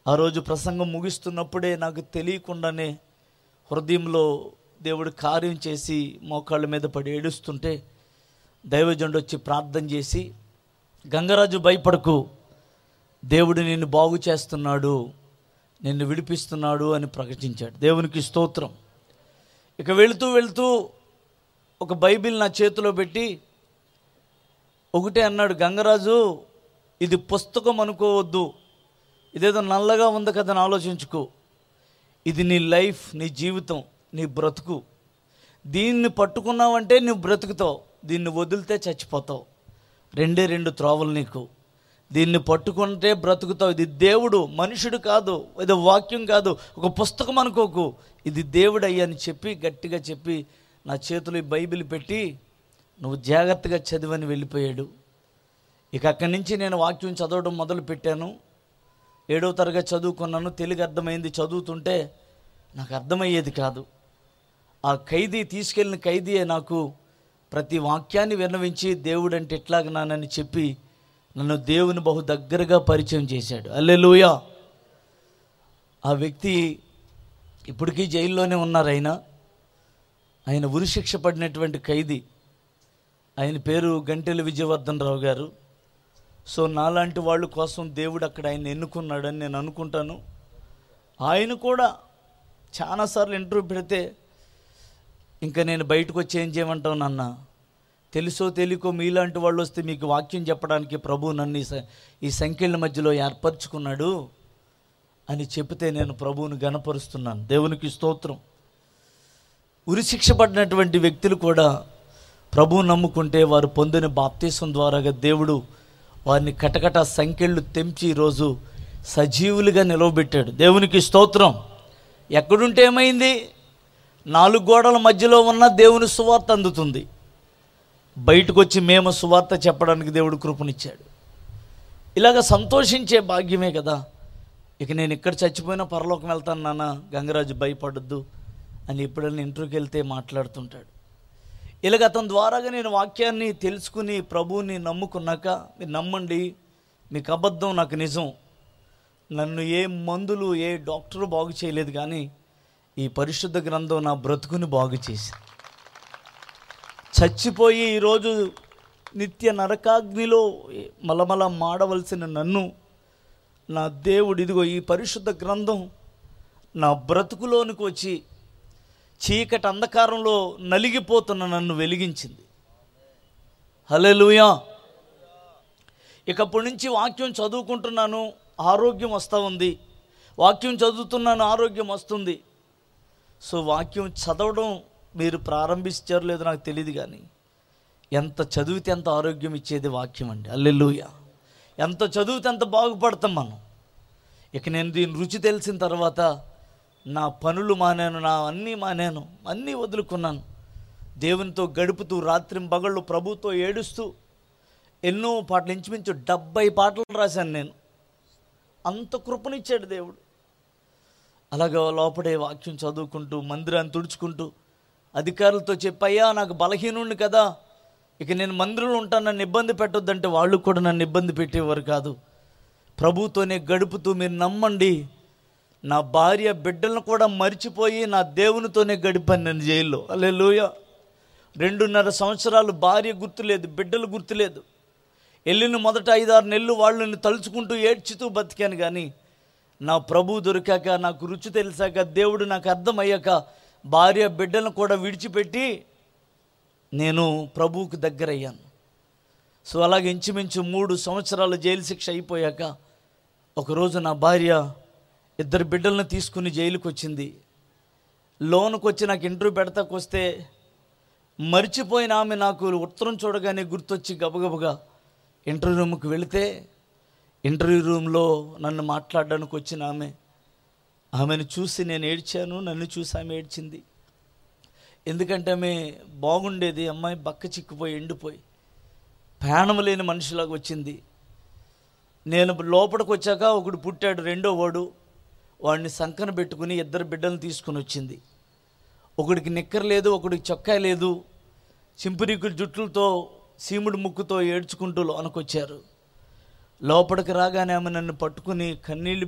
ఆ రోజు ప్రసంగం ముగిస్తున్నప్పుడే నాకు తెలియకుండానే హృదయంలో దేవుడు కార్యం చేసి మోకాళ్ళ మీద పడి ఏడుస్తుంటే దైవజనుడు వచ్చి ప్రార్థన చేసి గంగరాజు భయపడకు దేవుడు నిన్ను బాగు చేస్తున్నాడు నిన్ను విడిపిస్తున్నాడు అని ప్రకటించాడు దేవునికి స్తోత్రం ఇక వెళుతూ వెళుతూ ఒక బైబిల్ నా చేతిలో పెట్టి ఒకటే అన్నాడు గంగరాజు ఇది పుస్తకం అనుకోవద్దు ఇదేదో నల్లగా ఉంది కదా అని ఆలోచించుకో ఇది నీ లైఫ్ నీ జీవితం నీ బ్రతుకు దీన్ని పట్టుకున్నావంటే నువ్వు బ్రతుకుతావు దీన్ని వదిలితే చచ్చిపోతావు రెండే రెండు త్రోవలు నీకు దీన్ని పట్టుకుంటే బ్రతుకుతావు ఇది దేవుడు మనుషుడు కాదు ఇది వాక్యం కాదు ఒక పుస్తకం అనుకోకు ఇది దేవుడు అయ్యా అని చెప్పి గట్టిగా చెప్పి నా చేతిలో ఈ బైబిల్ పెట్టి నువ్వు జాగ్రత్తగా చదివని వెళ్ళిపోయాడు ఇక అక్కడి నుంచి నేను వాక్యం చదవడం మొదలు పెట్టాను ఏడవ తరగతి చదువుకున్నాను తెలుగు అర్థమైంది చదువుతుంటే నాకు అర్థమయ్యేది కాదు ఆ ఖైదీ తీసుకెళ్ళిన ఖైదీయే నాకు ప్రతి వాక్యాన్ని విన్నవించి దేవుడు అంటే ఎట్లాగనానని చెప్పి నన్ను దేవుని బహు దగ్గరగా పరిచయం చేశాడు అల్లెలుయా ఆ వ్యక్తి ఇప్పటికీ జైల్లోనే ఉన్నారు ఆయన ఆయన ఉరిశిక్ష పడినటువంటి ఖైదీ ఆయన పేరు గంటెల విజయవర్ధన్ రావు గారు సో నాలాంటి వాళ్ళ కోసం దేవుడు అక్కడ ఆయన ఎన్నుకున్నాడని నేను అనుకుంటాను ఆయన కూడా చాలాసార్లు ఇంటర్వ్యూ పెడితే ఇంకా నేను బయటకు వచ్చి ఏం చేయమంటావు నాన్న తెలుసో తెలియకో మీలాంటి వాళ్ళు వస్తే మీకు వాక్యం చెప్పడానికి ప్రభు నన్ను ఈ స- ఈ సంఖ్యల మధ్యలో ఏర్పరచుకున్నాడు అని చెప్తే నేను ప్రభువుని గనపరుస్తున్నాను దేవునికి స్తోత్రం ఉరిశిక్ష పడినటువంటి వ్యక్తులు కూడా ప్రభువు నమ్ముకుంటే వారు పొందిన బాప్తీసం ద్వారాగా దేవుడు వారిని కటకట సంఖ్యలు తెంచి ఈరోజు సజీవులుగా నిలవబెట్టాడు దేవునికి స్తోత్రం ఎక్కడుంటే ఏమైంది నాలుగు గోడల మధ్యలో ఉన్న దేవుని సువార్త అందుతుంది బయటకు వచ్చి మేము సువార్త చెప్పడానికి దేవుడు కృపనిచ్చాడు ఇలాగ సంతోషించే భాగ్యమే కదా ఇక నేను ఇక్కడ చచ్చిపోయినా పరలోకం వెళ్తాను నాన్న గంగరాజు భయపడద్దు అని ఎప్పుడైనా ఇంటర్వ్యూకి వెళ్తే మాట్లాడుతుంటాడు ఇలాగ అతని ద్వారాగా నేను వాక్యాన్ని తెలుసుకుని ప్రభువుని నమ్ముకున్నాక మీరు నమ్మండి మీకు అబద్ధం నాకు నిజం నన్ను ఏ మందులు ఏ డాక్టరు బాగు చేయలేదు కానీ ఈ పరిశుద్ధ గ్రంథం నా బ్రతుకుని బాగు చేసింది చచ్చిపోయి ఈరోజు నిత్య నరకాగ్నిలో మలమల మాడవలసిన నన్ను నా దేవుడు ఇదిగో ఈ పరిశుద్ధ గ్రంథం నా బ్రతుకులోనికి వచ్చి చీకటి అంధకారంలో నలిగిపోతున్న నన్ను వెలిగించింది హల్లెలూయా ఇకప్పటి నుంచి వాక్యం చదువుకుంటున్నాను ఆరోగ్యం వస్తూ ఉంది వాక్యం చదువుతున్నాను ఆరోగ్యం వస్తుంది సో వాక్యం చదవడం మీరు ప్రారంభించారు లేదో నాకు తెలియదు కానీ ఎంత చదివితే ఎంత ఆరోగ్యం ఇచ్చేది వాక్యం అండి అల్లెలుయ ఎంత చదివితే ఎంత బాగుపడతాం మనం ఇక నేను దీని రుచి తెలిసిన తర్వాత నా పనులు మానాను నా అన్నీ మానాను అన్నీ వదులుకున్నాను దేవునితో గడుపుతూ రాత్రి పగళ్ళు ప్రభుతో ఏడుస్తూ ఎన్నో పాటలు ఇంచుమించు డెబ్బై పాటలు రాశాను నేను అంత కృపనిచ్చాడు దేవుడు అలాగా లోపడే వాక్యం చదువుకుంటూ మందిరాన్ని తుడుచుకుంటూ అధికారులతో చెప్పయ్యా నాకు బలహీనుండి కదా ఇక నేను మందిరంలో ఉంటాను నన్ను ఇబ్బంది పెట్టొద్దంటే వాళ్ళు కూడా నన్ను ఇబ్బంది పెట్టేవారు కాదు ప్రభుతోనే గడుపుతూ మీరు నమ్మండి నా భార్య బిడ్డలను కూడా మర్చిపోయి నా దేవునితోనే గడిపాను నేను జైల్లో అలే రెండున్నర సంవత్సరాలు భార్య గుర్తులేదు బిడ్డలు గుర్తులేదు వెళ్ళిన మొదట ఐదారు నెలలు వాళ్ళని తలుచుకుంటూ ఏడ్చుతూ బతికాను కానీ నా ప్రభు దొరికాక నాకు రుచి తెలిసాక దేవుడు నాకు అర్థమయ్యాక భార్య బిడ్డలను కూడా విడిచిపెట్టి నేను ప్రభువుకు దగ్గరయ్యాను సో అలాగే ఇంచుమించు మూడు సంవత్సరాల జైలు శిక్ష అయిపోయాక ఒకరోజు నా భార్య ఇద్దరు బిడ్డలను తీసుకుని జైలుకి వచ్చింది లోనుకు వచ్చి నాకు ఇంటర్వ్యూ పెడతాకు వస్తే మర్చిపోయిన ఆమె నాకు ఉత్తరం చూడగానే గుర్తొచ్చి గబగబగా ఇంటర్వ్యూ రూమ్కి వెళితే ఇంటర్వ్యూ రూమ్లో నన్ను మాట్లాడడానికి వచ్చిన ఆమె ఆమెను చూసి నేను ఏడ్చాను నన్ను చూసి ఆమె ఏడ్చింది ఎందుకంటే ఆమె బాగుండేది అమ్మాయి బక్క చిక్కిపోయి ఎండిపోయి ప్రాణం లేని మనిషిలాగా వచ్చింది నేను లోపలికి వచ్చాక ఒకడు పుట్టాడు రెండో వాడు వాడిని సంకన పెట్టుకుని ఇద్దరు బిడ్డలను తీసుకుని వచ్చింది ఒకడికి నిక్కర లేదు ఒకడికి చొక్కా లేదు చింపురీకుల జుట్లతో సీముడు ముక్కుతో ఏడ్చుకుంటూ లోనకొచ్చారు లోపలికి రాగానే ఆమె నన్ను పట్టుకుని కన్నీళ్లు